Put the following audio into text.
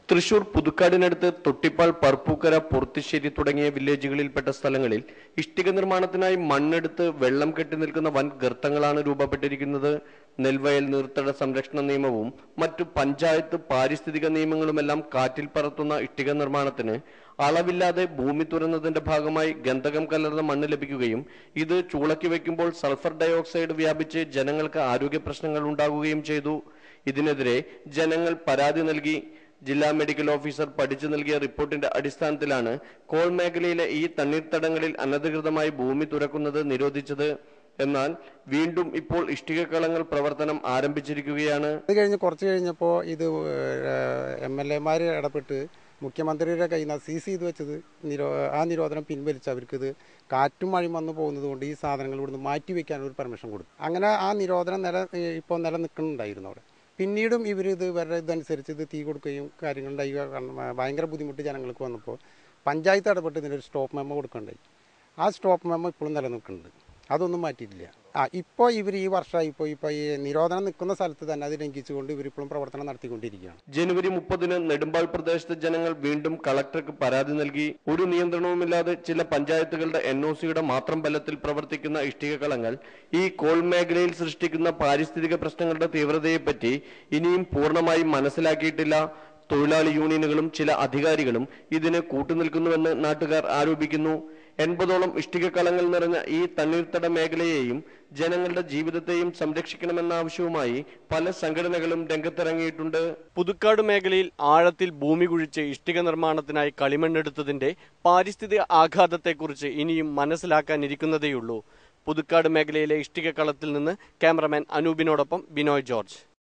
തൃശൂർ പുതുക്കാടിനടുത്ത് തൊട്ടിപ്പാൽ പർപ്പൂക്കര പൊർത്തിശ്ശേരി തുടങ്ങിയ വില്ലേജുകളിൽപ്പെട്ട സ്ഥലങ്ങളിൽ ഇഷ്ടിക നിർമ്മാണത്തിനായി മണ്ണെടുത്ത് വെള്ളം കെട്ടി നിൽക്കുന്ന വൻ ഗർത്തങ്ങളാണ് രൂപപ്പെട്ടിരിക്കുന്നത് നെൽവയൽ നീർത്തട സംരക്ഷണ നിയമവും മറ്റു പഞ്ചായത്ത് പാരിസ്ഥിതിക നിയമങ്ങളുമെല്ലാം കാറ്റിൽ പറത്തുന്ന ഇഷ്ടിക നിർമ്മാണത്തിന് അളവില്ലാതെ ഭൂമി തുറന്നതിന്റെ ഭാഗമായി ഗന്ധകം കലർന്ന മണ്ണ് ലഭിക്കുകയും ഇത് ചൂളക്കി വയ്ക്കുമ്പോൾ സൾഫർ ഡയോക്സൈഡ് വ്യാപിച്ച് ജനങ്ങൾക്ക് ആരോഗ്യ പ്രശ്നങ്ങൾ ഉണ്ടാകുകയും ചെയ്തു ഇതിനെതിരെ ജനങ്ങൾ പരാതി നൽകി ജില്ലാ മെഡിക്കൽ ഓഫീസർ പഠിച്ചു നൽകിയ റിപ്പോർട്ടിന്റെ അടിസ്ഥാനത്തിലാണ് കോൾ മേഖലയിലെ ഈ തണ്ണീർത്തടങ്ങളിൽ അനധികൃതമായി ഭൂമി തുറക്കുന്നത് നിരോധിച്ചത് എന്നാൽ വീണ്ടും ഇപ്പോൾ ഇഷ്ടിക കളങ്ങൾ പ്രവർത്തനം ആരംഭിച്ചിരിക്കുകയാണ് അത് കഴിഞ്ഞ് കുറച്ച് കഴിഞ്ഞപ്പോൾ ഇത് എം എൽ എമാർ ഇടപെട്ട് മുഖ്യമന്ത്രിയുടെ കയ്യിൽ നിന്ന് സീസ് ചെയ്ത് വെച്ചത് നിരോ ആ നിരോധനം പിൻവലിച്ച് അവർക്കിത് കാറ്റും മഴയും വന്നു പോകുന്നത് കൊണ്ട് ഈ സാധനങ്ങൾ ഇവിടുന്ന് മാറ്റി വെക്കാൻ ഒരു പെർമിഷൻ കൊടുത്തു അങ്ങനെ ആ നിരോധനം നില ഇപ്പോൾ നിലനിൽക്കുന്നുണ്ടായിരുന്നു അവിടെ പിന്നീടും ഇവർ ഇത് ഇവരുടെ ഇതനുസരിച്ച് ഇത് തീ കൊടുക്കുകയും കാര്യങ്ങളുണ്ടായി കാരണം ഭയങ്കര ബുദ്ധിമുട്ട് ജനങ്ങൾക്ക് വന്നപ്പോൾ പഞ്ചായത്ത് ഇടപെട്ട് ഇതിനൊരു സ്റ്റോപ്പ് മെമ്മോ കൊടുക്കണ്ടായി ആ സ്റ്റോപ്പ് മെമ്മോ ഇപ്പോഴും നിലനിൽക്കുന്നുണ്ട് അതൊന്നും മാറ്റിയിട്ടില്ല ആ ഇപ്പോൾ ഇവർ ഈ വർഷമായി ഇപ്പോൾ ഇപ്പോൾ ഈ നിരോധനം നിൽക്കുന്ന സ്ഥലത്ത് തന്നെ അത് ലംഘിച്ചുകൊണ്ട് ഇവരിപ്പോഴും പ്രവർത്തനം നടത്തിക്കൊണ്ടിരിക്കുകയാണ് ജനുവരി മുപ്പതിന് നെടുമ്പാൾ പ്രദേശത്തെ ജനങ്ങൾ വീണ്ടും കളക്ടർക്ക് പരാതി നൽകി ഒരു നിയന്ത്രണവുമില്ലാതെ ചില പഞ്ചായത്തുകളുടെ എൻ ഒ സിയുടെ മാത്രം ബലത്തിൽ പ്രവർത്തിക്കുന്ന ഇഷ്ടിക കളങ്ങൾ ഈ കോൾ മേഖലയിൽ സൃഷ്ടിക്കുന്ന പാരിസ്ഥിതിക പ്രശ്നങ്ങളുടെ തീവ്രതയെപ്പറ്റി ഇനിയും പൂർണ്ണമായി മനസ്സിലാക്കിയിട്ടില്ല തൊഴിലാളി യൂണിയനുകളും ചില അധികാരികളും ഇതിന് കൂട്ടുനിൽക്കുന്നുവെന്ന് നാട്ടുകാർ ആരോപിക്കുന്നു എൺപതോളം ഇഷ്ടിക കളങ്ങൾ നിറഞ്ഞ ഈ തണ്ണീർത്തട മേഖലയെയും ജനങ്ങളുടെ ജീവിതത്തെയും സംരക്ഷിക്കണമെന്ന ആവശ്യവുമായി പല സംഘടനകളും രംഗത്തിറങ്ങിയിട്ടുണ്ട് പുതുക്കാട് മേഖലയിൽ ആഴത്തിൽ ഭൂമി കുഴിച്ച് ഇഷ്ടിക നിർമ്മാണത്തിനായി കളിമണ്ണെടുത്തതിന്റെ പാരിസ്ഥിതിക ആഘാതത്തെക്കുറിച്ച് ഇനിയും മനസ്സിലാക്കാനിരിക്കുന്നതേയുള്ളൂ പുതുക്കാട് മേഖലയിലെ ഇഷ്ടിക കളത്തിൽ നിന്ന് ക്യാമറമാൻ അനൂപിനോടൊപ്പം ബിനോയ് ജോർജ്